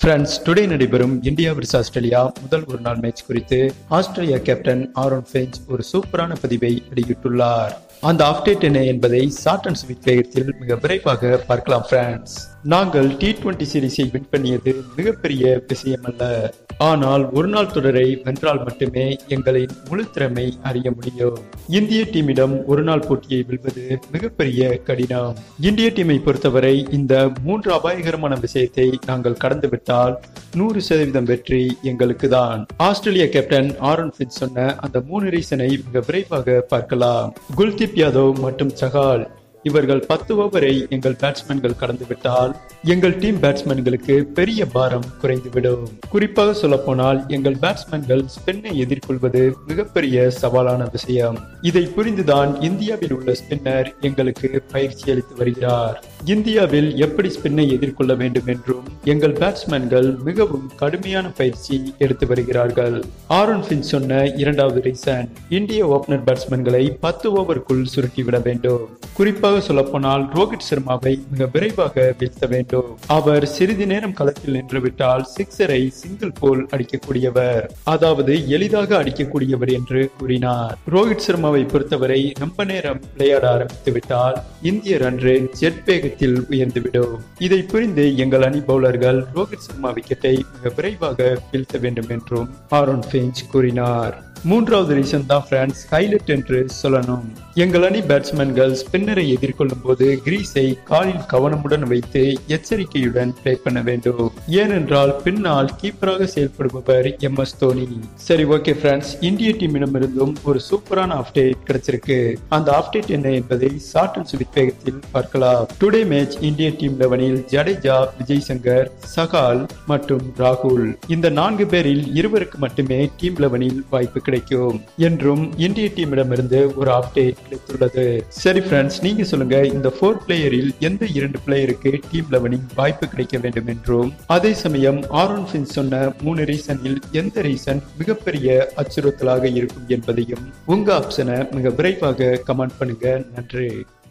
France today நடைபெறும் India vs Australia முதல் ஒரு நாள் மேட்ச் குறித்து ஆஸ்திரேலியா கேப்டன் ஆரோன் ஃபெஞ்ச் ஒரு சூப்பரான பதிவை வெளியிட்டுள்ளார் அந்த அப்டேட் என்ன என்பதை ஷார்ட் அண்ட் ஸ்வீட் வேகத்தில் மிக விரைவாக பார்க்கலாம் பிரான்ஸ் நாங்கள் டி டுவெண்டி சீரிஸை வின் பண்ணியது மிகப்பெரிய விஷயம் அல்ல ஆனால் ஒரு நாள் தொடரை வென்றால் மட்டுமே எங்களின் முழு திறமை அறிய முடியும் இந்திய டீமிடம் ஒரு நாள் போட்டியை வெல்வது மிகப்பெரிய கடினம் இந்திய டீமை பொறுத்தவரை இந்த மூன்று அபாயகரமான விஷயத்தை நாங்கள் கடந்துவிட்டால் நூறு சதவீதம் வெற்றி எங்களுக்கு தான் ஆஸ்திரேலியா கேப்டன் ஆரன் ஃபின்ச் சொன்ன அந்த மூணு ரீசனை மிக விரைவாக பார்க்கலாம் குல்தீப் யாதவ் மற்றும் சகால் இவர்கள் பத்து ஓவரை எங்கள் பேட்ஸ்மேன்கள் கடந்துவிட்டால் எங்கள் டீம் பேட்ஸ்மேன்களுக்கு பெரிய பாரம் குறைந்துவிடும் குறிப்பாக சொல்ல போனால் எங்கள் பேட்ஸ்மேன்கள் ஸ்பின்னை எதிர்கொள்வது மிகப்பெரிய சவாலான விஷயம் இதை புரிந்துதான் இந்தியாவில் உள்ள ஸ்பின்னர் எங்களுக்கு பயிற்சி அளித்து வருகிறார் இந்தியாவில் எப்படி ஸ்பின்னை எதிர்கொள்ள வேண்டும் என்றும் எங்கள் பேட்ஸ்மேன்கள் மிகவும் கடுமையான பயிற்சி எடுத்து வருகிறார்கள் ஆரோன் ஃபின் சொன்ன இரண்டாவது ரீசன் இந்திய ஓபனர் பேட்ஸ்மேன்களை பத்து ஓவருக்குள் சுருட்டிவிட வேண்டும் குறிப்பாக சொல்லப்போனால் ரோஹித் சர்மாவை மிக விரைவாக வீழ்த்த வேண்டும் அவர் சிறிது நேரம் களத்தில் நின்றுவிட்டால் சிக்ஸரை சிங்கிள் போல் அடிக்கக்கூடியவர் அதாவது எளிதாக அடிக்கக்கூடியவர் என்று கூறினார் ரோஹித் சர்மாவை பொறுத்தவரை ரொம்ப நேரம் விளையாட ஆரம்பித்து விட்டால் இந்திய ரன் ரேட் ஜெட் வேகத்தில் உயர்ந்துவிடும் இதை புரிந்து எங்கள் அணி பவுலர்கள் ரோஹித் சர்மா விக்கெட்டை மிக விரைவாக வீழ்த்த வேண்டும் என்றும் ஆரோன் ஃபின்ச் கூறினார் மூன்றாவது ரீசன் தான் பிரான்ஸ் ஹைலைட் என்று சொல்லணும் எங்கள் அணி பேட்ஸ்மேன்கள் ஸ்பின்னரை எதிர்கொள்ளும் போது கிரீஸை காலில் கவனமுடன் வைத்து எச்சரிக்கையுடன் பிளே பண்ண வேண்டும் ஏனென்றால் பின்னால் கீப்பராக செயல்படுபவர் எம் எஸ் தோனி சரி ஓகே பிரான்ஸ் இந்திய டீமிடமிருந்தும் ஒரு சூப்பரான அப்டேட் கிடைச்சிருக்கு அந்த அப்டேட் என்ன என்பதை ஷார்ட் அண்ட் ஸ்வீட் வேகத்தில் பார்க்கலாம் டுடே மேட்ச் இந்திய டீம் லெவனில் ஜடேஜா விஜய் சங்கர் சகால் மற்றும் ராகுல் இந்த நான்கு பேரில் இருவருக்கு மட்டுமே டீம் லெவனில் வாய்ப்பு கிடைக்கும் என்றும் இந்திய டீமிடமிருந்து ஒரு அப்டேட் கிடைத்துள்ளது சரி ஃப்ரெண்ட்ஸ் நீங்க சொல்லுங்க இந்த போர் பிளேயரில் எந்த இரண்டு பிளேயருக்கு டீம் லெவனில் வாய்ப்பு கிடைக்க வேண்டும் என்றும் அதே சமயம் ஆரோன் ஃபின் சொன்ன மூணு ரீசனில் எந்த ரீசன் மிகப்பெரிய அச்சுறுத்தலாக இருக்கும் என்பதையும் உங்க ஆப்ஷனை மிக விரைவாக கமெண்ட் பண்ணுங்க நன்றி